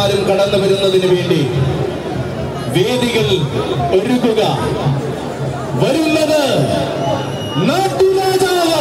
പടവീരന്മാരും കടന്നു വരുന്നതിന് വേണ്ടി വേദികൾ ഒരുക്കുക വരുന്നത് നാട്ടുരാജാവ്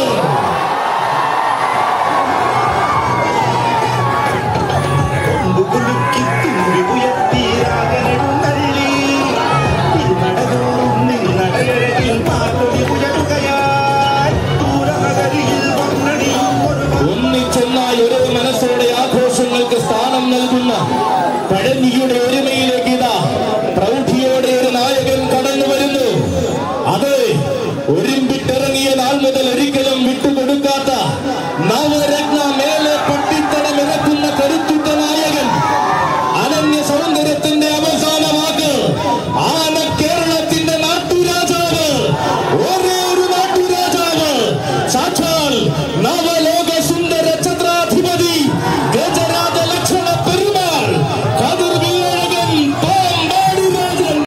കൊമ്പുകുലുക്കി തുമ്പി ഉയർത്തി രാഗനെടുന്നള്ളി ഇരുനടതോറും നിന്നടയഴകിൽ പാട്ടൊലി ഉയരുകയായി ദൂരനഗരിയിൽ വർണ്ണണിയും ഒരു ഒന്നിച്ചൊന്നായി ഒരേ മനസ്സോടെ ആഘോഷങ്ങൾക്ക് സ്ഥാനം നൽകുന്ന പഴനിയുടെ ഒരുമയിലേക്ക് ഇതാ പ്രൗഢിയോടെ ഒരു നായകൻ കടന്നു വരുന്നു അതെ ഒരുമ്പിട്ടിറങ്ങിയ നാൾ മുതൽ ഒരിക്കലും വിട്ടുകൊടുക്കാത്ത നവരത്ന മേലെ പട്ടിത്തടം ഇറക്കുന്ന കരുത്തുറ്റ നായകൻ അനന്യ സൗന്ദര്യത്തിന്റെ അവസാന വാക്ക് ആന കേരളത്തിന്റെ നാട്ടുരാജാവ് ഒരേ ഒരു നാട്ടുരാജാവ് സാക്ഷാൽ നവലോക സുന്ദര ഛത്രാധിപതി ഗജരാജ ലക്ഷണ പെരുമാൾ കതിർ വില്ലഴകൻ പാമ്പാടി രാജൻ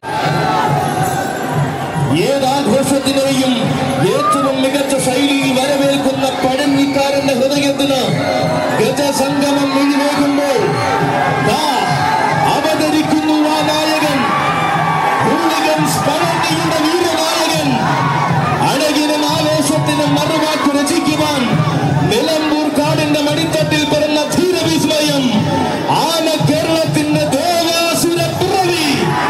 ഏതാഘോഷത്തിനെയും ഏറ്റവും മികച്ച ശൈലിയിൽ വരവേൽക്കുന്ന പഴഞ്ഞിക്കാരന്റെ ഹൃദയത്തിന് ഗജസംഗമം മിഴിവേകുമ്പോൾ ദാ അവതരിക്കുന്നു ആ നായകൻ ഹൂളിഗൻസ് പഴഞ്ഞിയുടെ വീരനായകൻ അഴകിനും ആവേശത്തിനും മറുവാക്ക് രചിക്കുവാൻ നിലമ്പൂർ കാടിന്റെ മടിത്തട്ടിൽ പിറന്ന ധീരവിസ്മയം ആന കേരളത്തിന്റെ ദേവാസുര പിറവി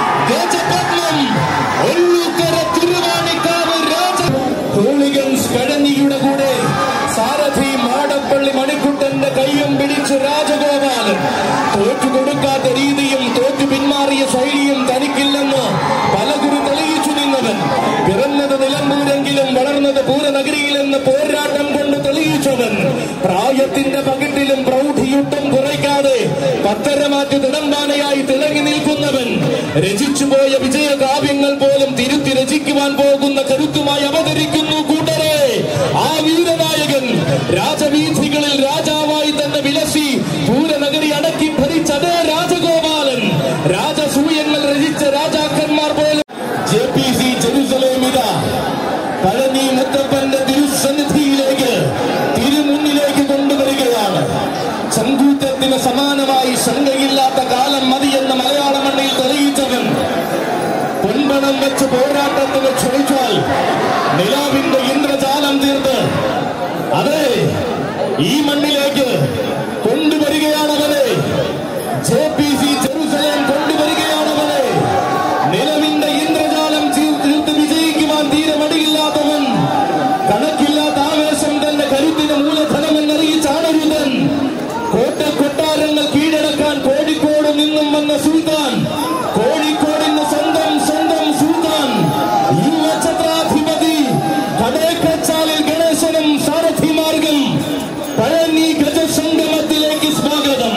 ഗജപത്മം ഒല്ലൂക്കര തിരുവാണിക്കാവ് രാജ ഹൂളിഗൻസ് കഴഞ്ഞിയുടെ കൂടെ സാരഥി മാടപ്പള്ളി മണിക്കുട്ടന്റെ കയ്യും പിടിച്ച് രാജഗോപാലൻ തോറ്റു കൊടുക്കാത്ത രീതിയും തോറ്റു പിന്മാറിയ ശൈലിയും തനിക്കില്ലെന്ന് പലകുറി തെളിയിച്ചു നിന്നവൻ പിറന്നത് നിലമ്പൂരെങ്കിലും വളർന്നത് പൂരനഗരിയിലെന്ന് പോരാട്ടം കൊണ്ട് തെളിയിച്ചവൻ പ്രായത്തിന്റെ പകിട്ടിലും പ്രൗഢിയുട്ടും കുറയ്ക്കാതെ പത്തരമാറ്റു തിടമ്പാനയായി തിളങ്ങി നിൽക്കുന്നവൻ രചിച്ചുപോയ വിജയകാവ്യങ്ങൾ പോലും തിരുത്തി രചിക്കുവാൻ പോകുന്ന കരുത്തുമായി അവതരിക്കുന്നു കൂട്ടരെ ആ വീരനായകൻ രാജവീഥികളിൽ രാജാവായി തന്നെ വിലസി പൂരനഗരി അടക്കി ഭരിച്ച അതേ രാജഗോപാലൻ രാജസൂയങ്ങൾ രചിച്ച രാജാക്കന്മാർ പോലും ജെ പി സി ജെറുസലേം ഇതാ പഴനി മുത്തപ്പന്റെ തിരുസന്നിധിയിലേക്ക് തിരുമുന്നിലേക്ക് കൊണ്ടുവരികയാണ് ചങ്കൂറ്റത്തിന് സമാനമായി ശങ്കയില്ലാത്ത കാലം മതിയെന്ന മലയാള മണ്ണിൽ തെളിയിച്ചവൻ പൊൻപണം വെച്ച് പോരാട്ടത്തിന് ക്ഷണിച്ചാൽ നിലാവിന്റെ ഇന്ദ്രജാലം തീർത്ത് അതെ ഈ മണ്ണിലേക്ക് കൊണ്ടുവരികയാണവനെ ജെ പി സി ജെറുസലേം കൊണ്ടുവരികയാണവനെ നിലവിന്റെ ഇന്ദ്രജാലം തീ- തീർത്ത് വിജയിക്കുവാൻ തീരെ മടിയില്ലാത്തവൻ കണക്കില്ലാത്ത ആവേശം തന്റെ കരുത്തിന് മൂലധനമെന്നറിയിച്ചാണരുതൻ കോട്ട കൊട്ടാരങ്ങൾ കീഴടക്കാൻ കോഴിക്കോട് നിന്നും വന്ന സുൽത്താൻ കോഴിക്കോടിന് സ്വന്തം സ്വന്തം സുൽത്താൻ യുവഛത്രാധിപതി കടേക്കച്ചാലിൽ ഗണേശനും സാരഥിമാർഗം പഴനി ഗജസംഗമത്തിലേക്ക് സ്വാഗതം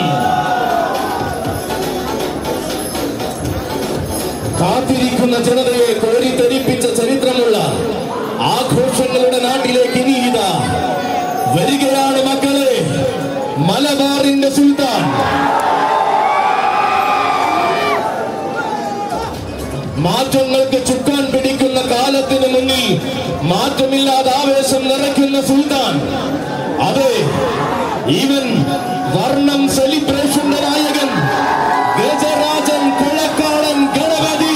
കാത്തിരിക്കുന്ന ജനതയെ കോരിത്തെരിപ്പിച്ച ചരിത്രമുള്ള ആഘോഷങ്ങളുടെ നാട്ടിലേക്ക് ഇനി ഇതാ വരികയാണ് മക്കളെ മലബാറിന്റെ സുൽത്താൻ മാറ്റങ്ങൾക്ക് ചുക്കാൻ പിടിക്കുന്ന കാലത്തിന് മുന്നിൽ മാറ്റമില്ലാതെ ആവേശം നിറയ്ക്കുന്ന സുൽത്താൻ അതെ ഇവൻ വർണ്ണം സെലിബ്രേഷന്റെ നായകൻ ഗജരാജൻ കുളക്കാടൻ ഗണപതി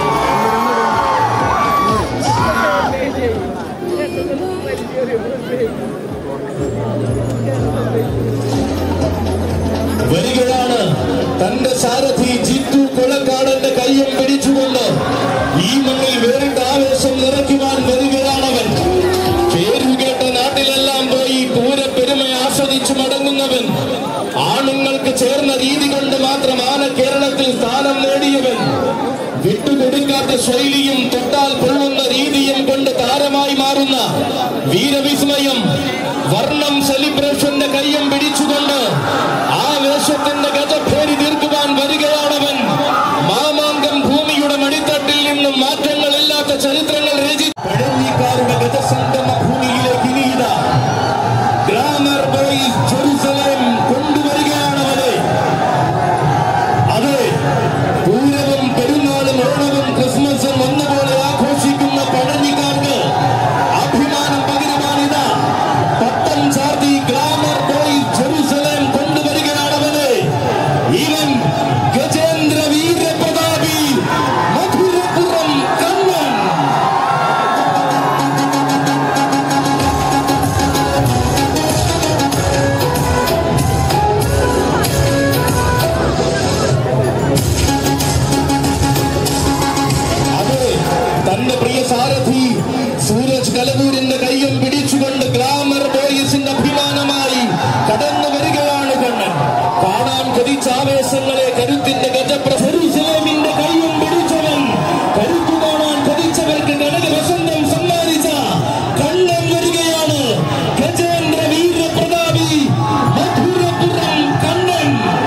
വരികയാണ് തന്റെ സാരഥി ജിത്തു കുളക്കാടന്റെ കയ്യും പിടിച്ചുകൊണ്ട് ഈ മണ്ണിൽ വേറിട്ട ആവേശം നിറയ്ക്കുവാൻ വരികയാണവൻ പേരുകേട്ട നാട്ടിലെല്ലാം പോയി പൂരപ്പെരുമ ആസ്വദിച്ചു മടങ്ങുന്നവൻ ആണുങ്ങൾക്ക് ചേർന്ന രീതി കൊണ്ട് മാത്രം ആന കേരളത്തിൽ സ്ഥാനം നേടിയവൻ വിട്ടുകൊടുക്കാത്ത ശൈലിയും തൊട്ടാൽ പൊള്ളുന്ന രീതിയും കൊണ്ട് താരമായി മാറുന്ന വീരവിസ്മയം വർണ്ണം സെലിബ്രേഷന്റെ കയ്യം പിടിച്ചുകൊണ്ട് ആവേശത്തിന്റെ ഗജഭേരി തീർക്കുവാൻ വരികയാണവൻ മാമാങ്കം ഭൂമിയുടെ മടിത്തട്ടിൽ നിന്നും മാറ്റങ്ങളില്ലാത്ത ചരിത്രങ്ങൾ രചി പഴഞ്ഞിക്കാരുടെ ഗജസംഗമ ഭൂമിയിലേക്ക് ഇനിയിതാ ഗ്രാമർ ബോയ്സ് ജെറുസലേം കൊണ്ടുവരികയാണവരെ അതെ പൂരവും പെരുന്നാളും ഓണവും ക്രിസ്മസും ഒന്നുപോലെ ആഘോഷിക്കുന്ന പഴഞ്ഞിക്കാർക്ക് അഭിമാനം പകരുവാനിതാ പത്തം ചാർത്തി ഗ്ലാമർ ബോയ്സ് ജെറുസലേം കൊണ്ടുവരികയാണവരെ ഇവൻ ജെറുസലേമിന്റെ കൈയും പിടിച്ചവൻ കരുത്തു കാണാൻ കൊതിച്ചവർക്ക് കനക വസന്തം സമ്മാനിച്ച കണ്ണൻ വരികയാണ് ഗജേന്ദ്ര വീരപ്രതാപി മധുരപുരം കണ്ണൻ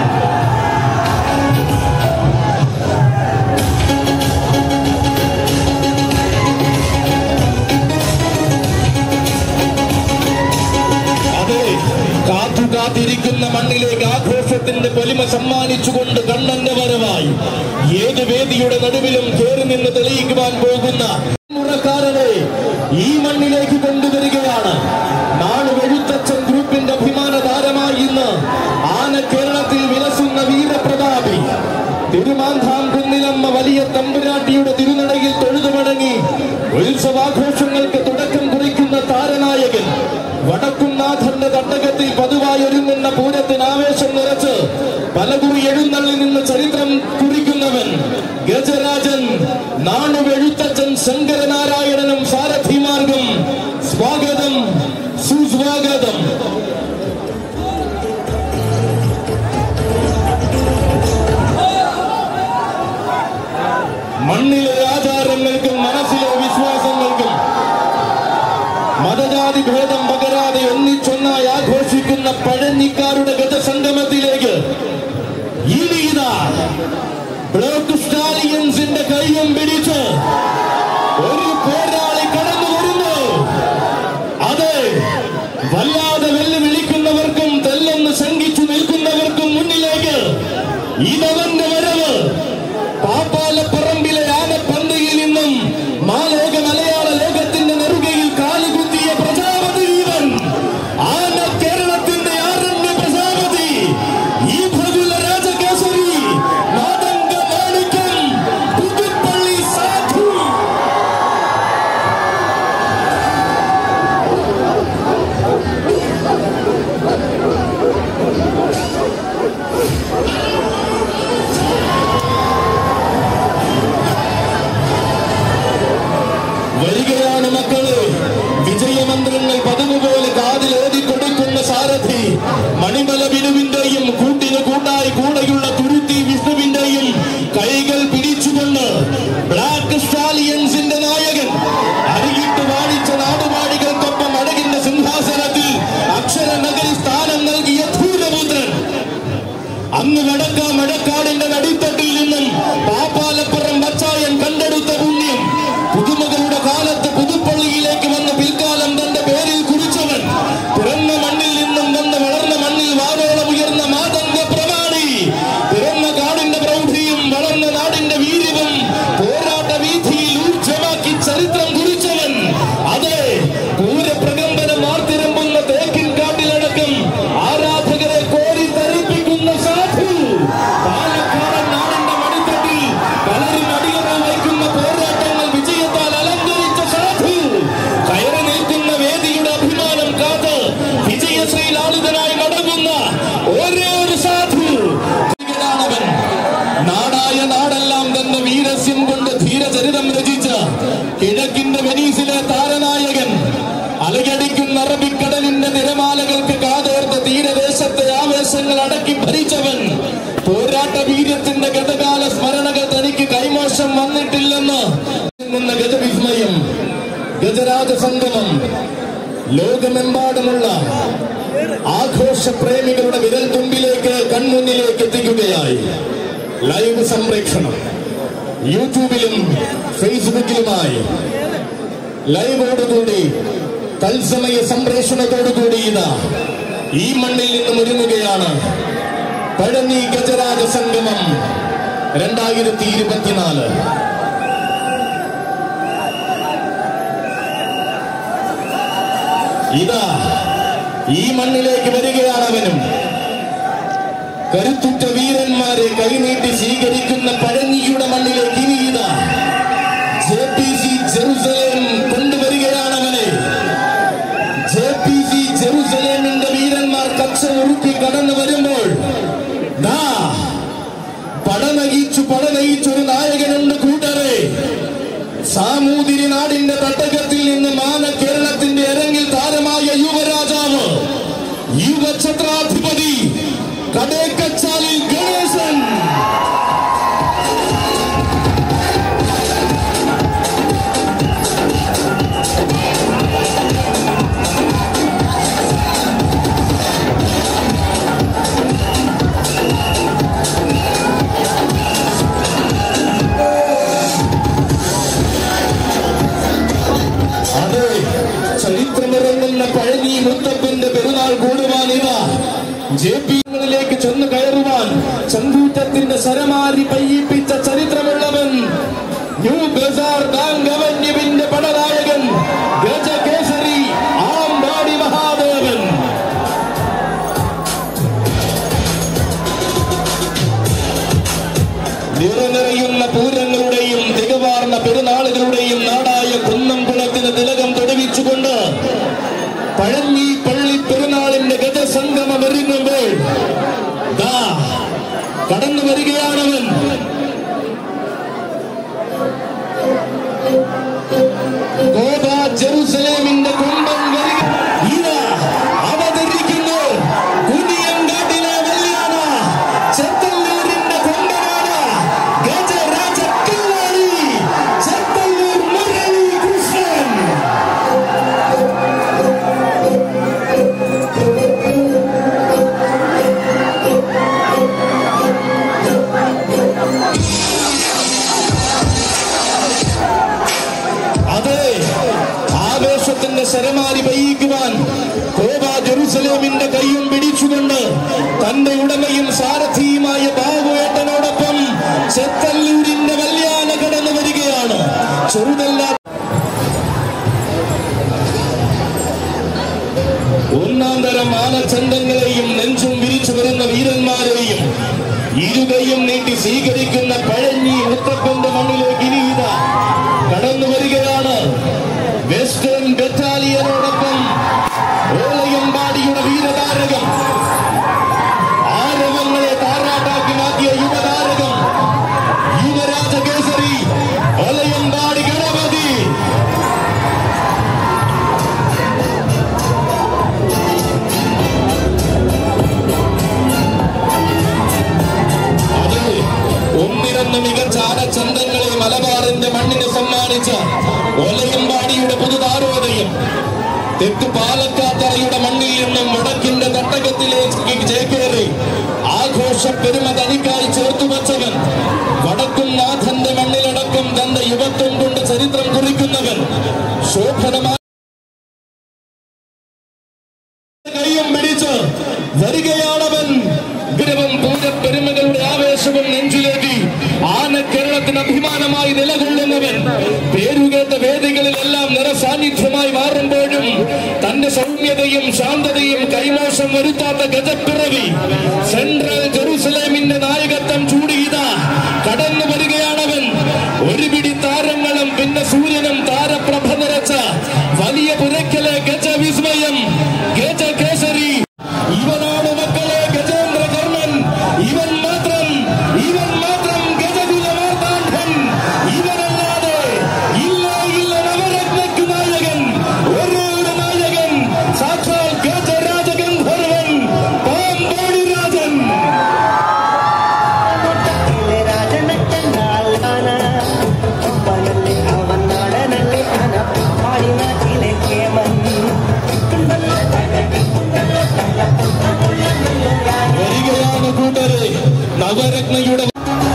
അതെ കാത്തു കാത്തിരിക്കുന്ന മണ്ണിലേക്ക് ആഘോഷത്തിന്റെ പൊലിമ സമ്മാനിച്ചുകൊണ്ട് കണ്ണന്റെ വരവായി ഏത് വേദിയുടെ നടുവിലും കയറി നിന്ന് തെളിയിക്കുവാൻ പോകുന്ന മുറക്കാരനെ ഈ മണ്ണിലേക്ക് കൊണ്ടുവരികയാണ് നാള് വെഴുത്തച്ഛൻ ഗ്രൂപ്പിന്റെ അഭിമാന താരമായി ഇന്ന് ആന കേരളത്തിൽ വിലസുന്ന വീരപ്രതാപി തിരുമാന്താം കുന്നിലമ്മ വലിയ തമ്പുരാട്ടിയുടെ തിരുനടയിൽ തൊഴുതു മടങ്ങി ഉത്സവാഘോഷങ്ങൾക്ക് തുടക്കം കുറിക്കുന്ന താരനായകൻ വടക്കുംനാഥന്റെ തട്ടകത്തിൽ പതിവായി ഒരുങ്ങുന്ന പൂരത്തിന് ആവേശം നിറച്ച് പലകുറി എഴുന്നള്ളിൽ നിന്ന് ചരിത്രം കുറിക്കുന്നവൻ ഗജരാജൻ നാണുവെഴുത്തച്ഛൻ ശങ്കരനാരായണനും സാരഥിമാർഗം സ്വാഗതം സുസ്വാഗതം മണ്ണിലെ ആചാരങ്ങൾക്കും മനസ്സിലെ വിശ്വാസങ്ങൾക്കും മതജാതി ഭേദം പകരാതെ ഒന്നിച്ചൊന്നായി ആഘോഷിക്കുന്ന പഴഞ്ഞിക്കാരുടെ ഗജസംഗമത്തിലേക്ക് ഇനി ഇതാ ബ്ലോക്ക് സ്റ്റാലിയൻസിന്റെ കൈയും പിടിച്ച് ഒരു പോരാളി കടന്നു വരുന്നു അതെ വല്ലാതെ വെല്ലുവിളിക്കുന്നവർക്കും തെല്ലൊന്ന് ശങ്കിച്ചു നിൽക്കുന്നവർക്കും മുന്നിലേക്ക് ഇതവന്റെ വരവ് പാപ്പാലപ്പറമ്പിലെ ആനപ്പന്തയിൽ നിന്നും മാലോക മലയാള ലോകത്തിന്റെ നെറുകയിൽ കാലുകുത്തിയ പ്രജാപതി ഇവൻ ആന കേരളത്തിന്റെ ആരണ്യ പ്രജാപതി ഈ ഭഗുല രാജകേസരി മാതംഗ മാണിക്യം പുതുപ്പള്ളി സാധു വരികയാണ് മക്കള് വിജയമന്ത്രങ്ങൾ പതിവ് പോലെ കാതിൽ ഓതി കൊടുക്കുന്ന സാരഥി മണിമല വിനുവിന്റെയും കൂട്ടിന് കൂട്ടായി കൂടെയുള്ള തുരുത്തി വിഷ്ണുവിന്റെയും കൈകൾ പിടിച്ചുകൊണ്ട് ബ്ലാക്ക് സ്റ്റാലിയൻസിന്റെ നായകൻ അരികിട്ട് വാണിച്ച നാടുവാടികൾക്കൊപ്പം അഴകിന്റെ സിംഹാസനത്തിൽ അക്ഷര നഗരി സ്ഥാനം നൽകിയ ധൂരപുത്രൻ അങ്ങ് വടക്ക മഴക്കാടിന്റെ നടിത്തട്ടിൽ നിന്നും പാപ്പാലപ്പുറം വച്ചായൻ കണ്ടെടുത്ത പുണ്യം പുതുമകളുടെ കാലത്ത് പുതുപ്പള്ളിയിലേക്ക് വന്ന് പിൽക്കാലം തന്റെ പേരിൽ കുറിച്ചവൻ പിറന്ന മണ്ണിൽ നിന്നും വന്ന് വളർന്ന മണ്ണിൽ വാരോളം ഉയർന്ന മാതംഗ പ്രമാണി പിറന്ന കാടിന്റെ പ്രൗഢിയും വളർന്ന നാടിന്റെ വീര്യവും പോരാട്ട വീഥിയിൽ ഊർജമാക്കി ചരിത്രം കുറിച്ചവൻ അതെ പൂരപ്രകമ്പനം വാർത്തിരമ്പുന്ന തേക്കിൻ കാട്ടിലടക്കം ആരാധകരെ കോരി തരിപ്പിക്കുന്ന സാധു പാലക്കാടൻ നാടിന്റെ മടിത്തട്ടിൽ പലരും അടിയറ വയ്ക്കുന്ന പോരാട്ടങ്ങൾ വിജയത്താൽ അലങ്കരിച്ച സാധു കയറി നിൽക്കുന്ന വേദിയുടെ അഭിമാനം കാത്ത് വിജയശ്രീ ലാളിതനായി മടങ്ങുന്ന ഒരേ ഒരു സാധു ാണവൻ നാടായ നാടെല്ലാം തന്നെ വീരസ്യം കൊണ്ട് ധീരചരിതം രചിച്ച കിഴക്കിന്റെ വെനീസിലെ താരനായകൻ അലയടിക്കുന്ന അറബിക്കടലിന്റെ നിരമാലകൾക്ക് കാതോർത്ത തീരദേശത്തെ ആവേശങ്ങൾ അടക്കി ഭരിച്ചവൻ പോരാട്ട വീര്യത്തിന്റെ ഗതകാല സ്മരണകൾ തനിക്ക് കൈമോശം വന്നിട്ടില്ലെന്ന് നിന്ന ഗജവിസ്മയം ഗജരാജ സംഗമം ലോകമെമ്പാടുമുള്ള ആഘോഷ പ്രേമികളുടെ വിരൽ തുമ്പിലേക്ക് കൺമുന്നിലേക്ക് എത്തിക്കുകയായി ലൈവ് സംപ്രേക്ഷണം യൂട്യൂബിലും ഫേസ്ബുക്കിലുമായി ലൈവോടുകൂടി തത്സമയ സംപ്രേഷണത്തോടുകൂടി ഇതാ ഈ മണ്ണിൽ നിന്നും ഒരുങ്ങുകയാണ് പഴനി ഗജരാജ സംഗമം രണ്ടായിരത്തി ഇരുപത്തിനാല് ഇതാ ഈ മണ്ണിലേക്ക് വരികയാണ് അവനും കരുത്തുറ്റ വീരന്മാരെ കൈനീട്ടി സ്വീകരിക്കുന്ന പഴനിയുടെ മണ്ണിലേക്ക് ഇനി ഇതാ ജെ പി സി ജെറുസലേം കൊണ്ടുവരികയാണ് അവനെ ജെ പി സി ജെറുസലേമിന്റെ വീരന്മാർ കച്ച ഉറുക്കി കടന്നു വരുമ്പോൾ ദാ പടനയിച്ചു പടനയിച്ചൊരു നായകനുണ്ട് കൂട്ടരെ സാമൂതിരി നാടിന്റെ തട്ടകത്തിൽ നിന്ന് മാന കേരളത്തിന്റെ അരങ്ങിൽ താരമായ യുവരാജാവ് യുവഛത്രാധിപതി കടേക്കച്ചാലിൽ ഗണേശൻ ശരമാരി പയ്യിപ്പിച്ച ചരിത്രമുള്ളവൻ ന്യൂ ബസാർ ബാങ്ക് അവന്യുവിന്റെ പടനായകൻ ഗജകേസരി ആമ്പാടി മഹാദേവൻ നിറനിറയുന്ന പൂരങ്ങളുടെയും തികവാർന്ന പെരുന്നാളുകളുടെയും നാടായ കുന്നംകുളത്തിന് തിലകം തൊടുവിച്ചുകൊണ്ട് പഴഞ്ഞി പള്ളി പെരുന്നാളിന്റെ ഗജസംഗമം ഒരുങ്ങുമ്പോൾ ദാ കടന്നു വരികയാണവൻ ഗോദ ജെറുസലേമിന്റെ കൊമ്പൻ വരിക ഇതാ അവതരിക്കുന്നു കുനിയങ്കാട്ടിലെ വെള്ളിയാന ചെത്തല്ലൂരിന്റെ കൊമ്പനാണ് ഗജരാജ കില്ലാടി ചെത്തല്ലൂർ മുരളി കൃഷ്ണൻ അതെ ആവേശത്തിന്റെ ശരമാരി പെയ്യിക്കുവാൻ കോബ ജെറുസലേമിന്റെ കൈയും പിടിച്ചുകൊണ്ട് തന്റെ ഉടമയും സാരഥിയുമായ ബാബുവേട്ടനോടൊപ്പം ചെത്തല്ലൂരിന്റെ വല്യാന കടന്നു വരികയാണ് ചെറുതല്ല ഒന്നാം തരം ആനച്ചന്തങ്ങളെയും നെഞ്ചും വിരിച്ചു വരുന്ന വീരന്മാരെയും ഇരുകയും നീട്ടി സ്വീകരിക്കുന്ന പഴഞ്ഞി മുത്തപ്പന്റെ മണ്ണിലേക്ക് ഇനി ഇതാ കടന്നു വരികയാണ് വെസ്റ്റേൺ ബറ്റാലിയനോടൊപ്പം ഓളയമ്പാടിയുടെ വീരതാരകം ആരവങ്ങളെ താരാട്ടാക്കി മാറ്റിയ യുവതാരകം യുവരാജ കേസരി ഒലയമ്പാടി ഗണപതി അതെ ഒന്നിനൊന്ന് മികച്ച ആനച്ചന്തങ്ങളെ മലബാറിന്റെ മണ്ണിന് സമ്മാനിച്ച ഒലയമ്പാടിയുടെ പുതുതാരോദയം തെക്ക് പാലക്കാത്തറയുടെ മണ്ണിൽ നിന്നും വടക്കിന്റെ തട്ടകത്തിലേക്ക് ചേക്കേറി ആഘോഷ പെരുമ തനിക്കായി ചേർത്തു വച്ചവൻ വടക്കും നാഥന്റെ മണ്ണിലടക്കം തന്റെ യുവത്വം കൊണ്ട് ചരിത്രം കുറിക്കുന്നവൻ ശോഭനമായ കൈയും പിടിച്ച് വരികയാണവൻ ഗുരുവം പൂജപ്പെരുമകളുടെ ആവേശവും നെഞ്ചിലേറ്റി ആന കേരളത്തിന് അഭിമാനമായി നിലകൊള്ളുന്നവൻ പേരുകേട്ട വേദികളിലെല്ലാം നിറസാന്നിധ്യമായി മാറുമ്പോഴും തന്റെ സൗമ്യതയും ശാന്തതയും കൈമോശം വരുത്താത്ത ഗജപ്പിറവി സെൻട്രൽ ജെറുസലേമിന്റെ നായകത്വം ചൂടിയിത കടന്നു വരികയാണവൻ ഒരു പിടി താരങ്ങളും പിന്നെ സൂര്യനും താരപ്രഭ നിറച്ച വലിയ പുരക്കലെ ഗജവിസ്മയം ഗജകേസരി ഇവനാണ് മക്കളെ ഗജേന്ദ്ര കർമ്മൻ ഇവൻ മാത്രം ഇവൻ മാത്രം ഗജകുല മാർത്താണ്ഡൻ ഇവനല്ലാതെ ഇല്ല ഇല്ല നവരത്നക്കു നായകൻ ഒരേ ഒരു നായകൻ സാക്ഷാൽ ഗജരാജഗന്ധർവൻ പാമ്പോടി രാജൻ ಮೊಟ್ಟಕ್ಕಿಲೆ ರಾಜನಕ್ಕನಾಲ್ವಾನ ಒಬ್ಬನಲ್ಲಿ ಅವನಾಡನಲ್ಲಿ ಅನ ಮಾಡಿನ ಚಿಲೆಕ್ಕೆ ಮಣ್ಣು വരികയാണ് കൂട്ടരെ നവരത്നയുടെ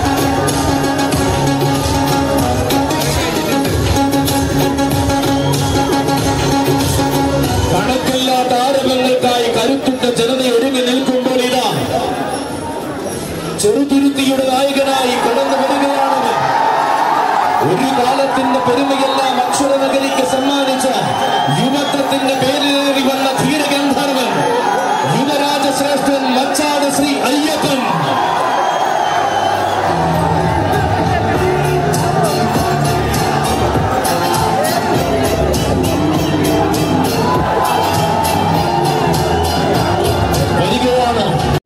കണക്കില്ലാത്ത ആരവങ്ങൾക്കായി കരുത്തുറ്റ ജനത ഒരുങ്ങി നിൽക്കുമ്പോൾ ഇതാ ചെറുതുരുത്തിയുടെ നായകനായി കടന്നു വരികയാണവൻ ഒരു കാലത്തിന്റെ പെരുമയെല്ലാം അക്ഷരനഗരിക്ക് സമ്മാനിച്ച യുവത്വത്തിന്റെ പേരിലേറി വന്ന ധീരഗന്ധർവൻ യുവരാജശ്രേഷ്ഠൻ മച്ചാട് ശ്രീ അയ്യപ്പൻ വരികയാണ്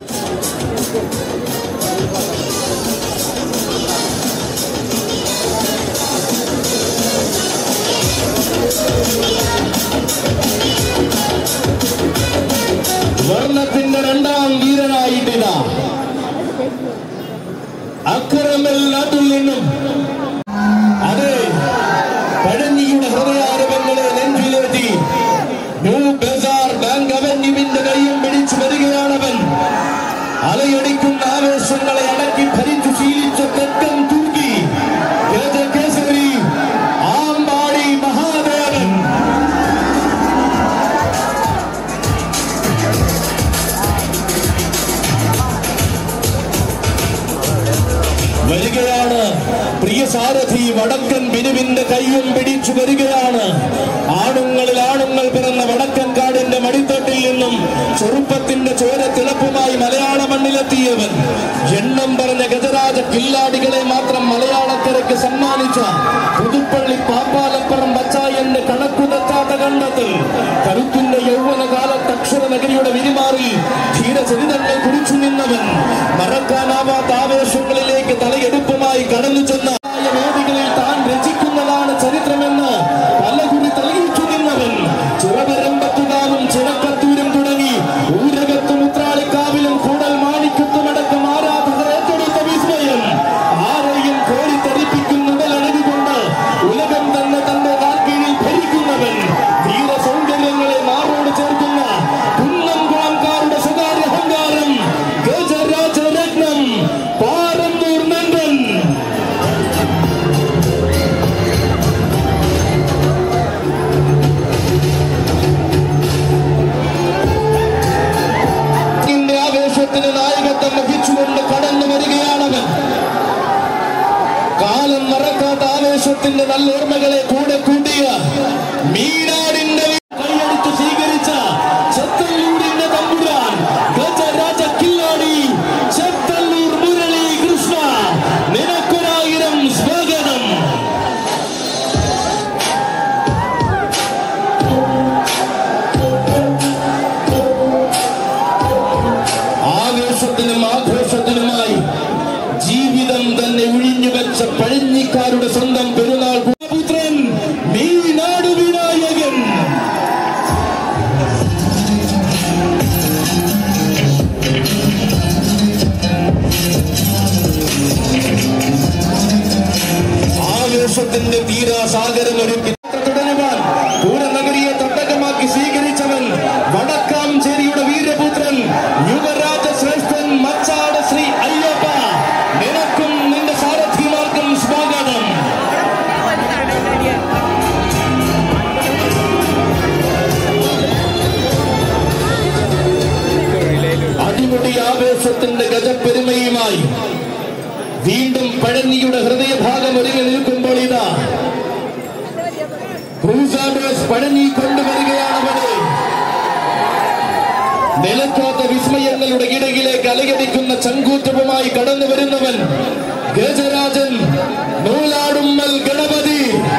വർണ്ണത്തിന്റെ രണ്ടാം വീരനായിട്ടിതാ അക്രമൽ നാട്ടിൽ നിന്നും അതെ പഴഞ്ഞിയുടെ ഹൃദയാരവങ്ങളെ നെഞ്ചിലേറ്റി ന്യൂ ബസാർ ബാങ്ക് അവന്യുവിന്റെ കൈയും പിടിച്ചു വരികയാണവൻ അലയടിക്കുന്ന ആവേശങ്ങളെ അടക്കി ഭരിച്ചു ശീലിച്ച തെക്കൻ തൂക്കി ഗജകേസരി ആമ്പാടി മഹാദേവൻ വരികയാണ് പ്രിയ സാരഥി വടക്കൻ ബിനുവിന്റെ കൈയും പിടിച്ചു വരികയാണ് ആണുങ്ങളിൽ ആണുങ്ങൾ പിറന്ന വടക്കൻ കാടിന്റെ മടിത്തട്ടിൽ നിന്നും ചെറുപ്പത്തിന്റെ ചോര തിളപ്പുമായി മലയാള മണ്ണിലെത്തിയവൻ എണ്ണം പറഞ്ഞ ഗജരാജ കില്ലാടികളെ മാത്രം മലയാളക്കരയ്ക്ക് സമ്മാനിച്ച പുതുപ്പള്ളി പാപ്പാലപ്പുറം ബച്ചായന്റെ കണക്കു തെറ്റാത്ത കണ്ടെത്തൽ കരുത്തിന്റെ യൗവനകാലത്ത് അക്ഷര നഗരിയുടെ വിരിമാറിൽ ധീരചരിതങ്ങൾ കുറിച്ചു നിന്നവൻ മറക്കാനാവാത്ത ആവേശങ്ങളിലേക്ക് തലയെടുപ്പുമായി കടന്നു ചെന്ന ആയ വേദികളിൽ താൻ രചിക്കുന്നതാണ് ചരിത്രമെന്ന് പലകുറി തെളിയിച്ചു നിന്നവൻ ചിറവരമ്പത്തുകാവും ചിറക്കത്തൂരും തുടങ്ങി ഊരകത്തും ഉത്രാളിക്കാവിലും കൂടൽ മാണിക്കത്തുമടക്കം ആരാധകർ ഏറ്റെടുത്ത വിസ്മയം ആരെയും കോരിത്തെറിപ്പിക്കുന്ന ഉടലഴകുകൊണ്ട് ഉലകം തന്നെ തന്റെ കാൽക്കീഴിൽ ഭരിക്കുന്നവൻ വീര സൗന്ദര്യങ്ങളെ മാറോട് ചേർക്കുന്ന കുന്നംകുളംകാരുടെ സ്വകാര്യ അഹങ്കാരം ഗജരാജരത്നം പാരന്തൂർ നന്ദൻ ിന്റെ ആവേശത്തിന് നായകത്വം വഹിച്ചുകൊണ്ട് കടന്നു വരികയാണവൻ കാലം മറക്കാത്ത ആവേശത്തിന്റെ നല്ല ഓർമ്മകളെ കൂടെ കൂട്ടിയ മീനാടിന്റെ കൈയടിച്ച് സ്വീകരിച്ച ചെത്തല്ലൂരിന്റെ തമ്പുരാൻ ഗജരാജ കില്ലാടി ചെത്തല്ലൂർ മുരളി കൃഷ്ണ നിനക്കൊരായിരം സ്വാഗതം ആവേശത്തിനും ആഘോഷത്തിനുമായി ജീവിതം തന്നെ ഒഴിഞ്ഞുവെച്ച പഴഞ്ഞിക്കാരുടെ സ്വന്തം പെരുന്നാൾ പുത്രൻ മീനാട് വിനായകൻ ആവേശത്തിന്റെ തീരാസാഗരം ഒരുക്കി തുടരുവാൻ പൂരനഗരിയെ തട്ടകമാക്കി സ്വീകരിച്ചവൻ വടക്കാംചേരിയുടെ വീരപുത്രൻ യുവരാജ ശ്രേഷ്ഠൻ മച്ചാട് ശ്രീ അയ്യപ്പ നിനക്കും നിന്റെ സാരഥിമാർക്കും സ്വാഗതം അടിമുടി ആവേശത്തിന്റെ ഗജപ്പെരുമയുമായി വീണ്ടും പഴനിയുടെ ഹൃദയഭാഗം ഒരുങ്ങി നിൽക്കുമ്പോൾ ഇതാ ക്രൂസാഡേഴ്സ് പഴനി കൊണ്ടുവരികയാണവരെ നിലയ്ക്കാത്ത വിസ്മയങ്ങളുടെ ഇടയിലേക്ക് അലയടിക്കുന്ന ചങ്കൂറ്റവുമായി കടന്നു വരുന്നവൻ ഗജരാജൻ നൂലാടുമ്മൽ ഗണപതി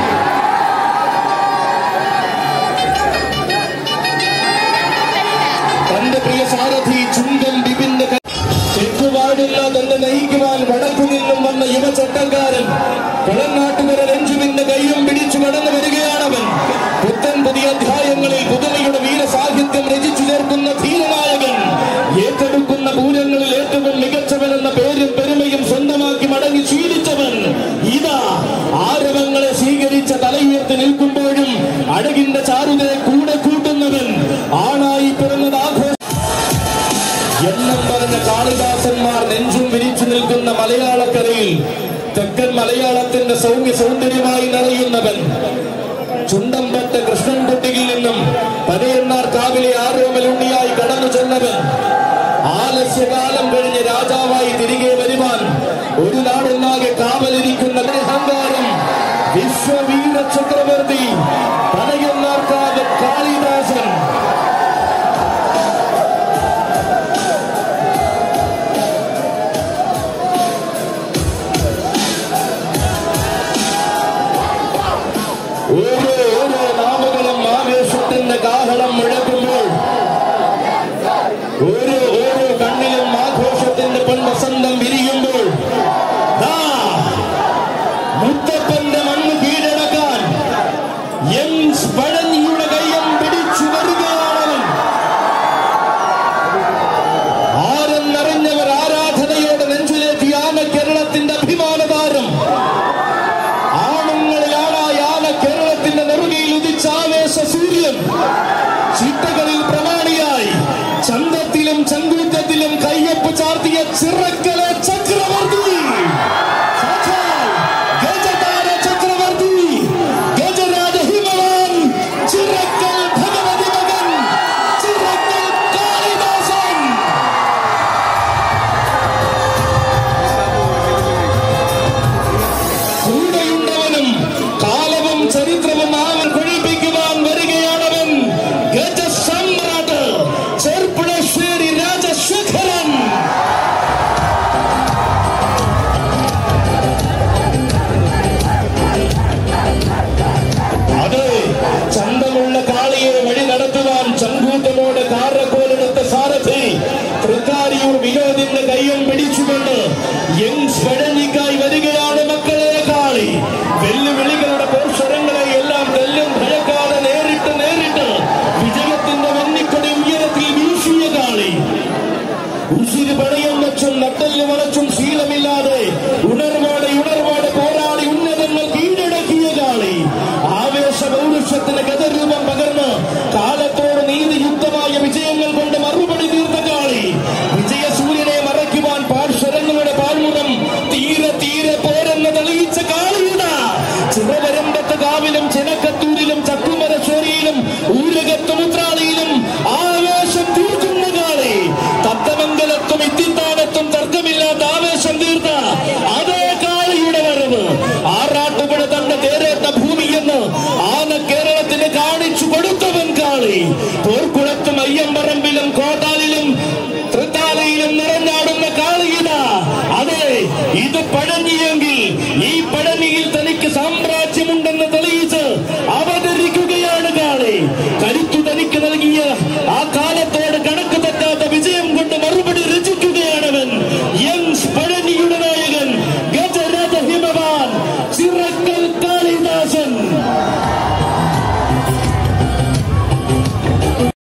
തന്റെ പ്രിയ സാരഥി ചുണ്ടൻ ബിപിന്റെ ക- തെക്കുപാടില്ല തന്നെ നയിക്കുവാൻ വടക്കു നിന്നും വന്ന യുവചട്ടക്കാരൻ കുളനാട്ടുകര രഞ്ജുവിന്റെ കൈയും പിടിച്ചു കടന്നു വരികയാണവൻ പുത്തൻ പുതിയ അധ്യായങ്ങളിൽ പുതുമയുടെ വീരസാഹിത്യം രചിച്ചു ചേർക്കുന്ന ധീരനായകൻ ഏറ്റെടുക്കുന്ന പൂരങ്ങളിൽ ഏറ്റവും മികച്ചവനെന്ന പേരും പെരുമയും സ്വന്തമാക്കി മടങ്ങി ശീലിച്ചവൻ ഇതാ ആരവങ്ങളെ സ്വീകരിച്ച തലയുയർത്തി നിൽക്കുമ്പോഴും അഴകിന്റെ ചാരുതയെ കൂടെ കൂട്ടുന്നവൻ ആണായി പിറന്നത് ആഘോഷ എണ്ണം പറഞ്ഞ കാളിദാസന്മാർ നെഞ്ചും വിരിച്ചു നിൽക്കുന്ന മലയാളക്കരയിൽ തെക്കൻ മലയാളത്തിന്റെ സൗമ്യ സൗന്ദര്യമായി നിറയുന്നവൻ ചുണ്ടമ്പറ്റ കൃഷ്ണൻകുട്ടിയിൽ നിന്നും പനയന്നാർ കാവിലെ ആരോമലുണ്ണിയായി കടന്നു ചെന്നവൻ ആലസ്യകാലം കഴിഞ്ഞ് രാജാവായി തിരികെ വരുവാൻ ഒരു നാടൊന്നാകെ കാവൽ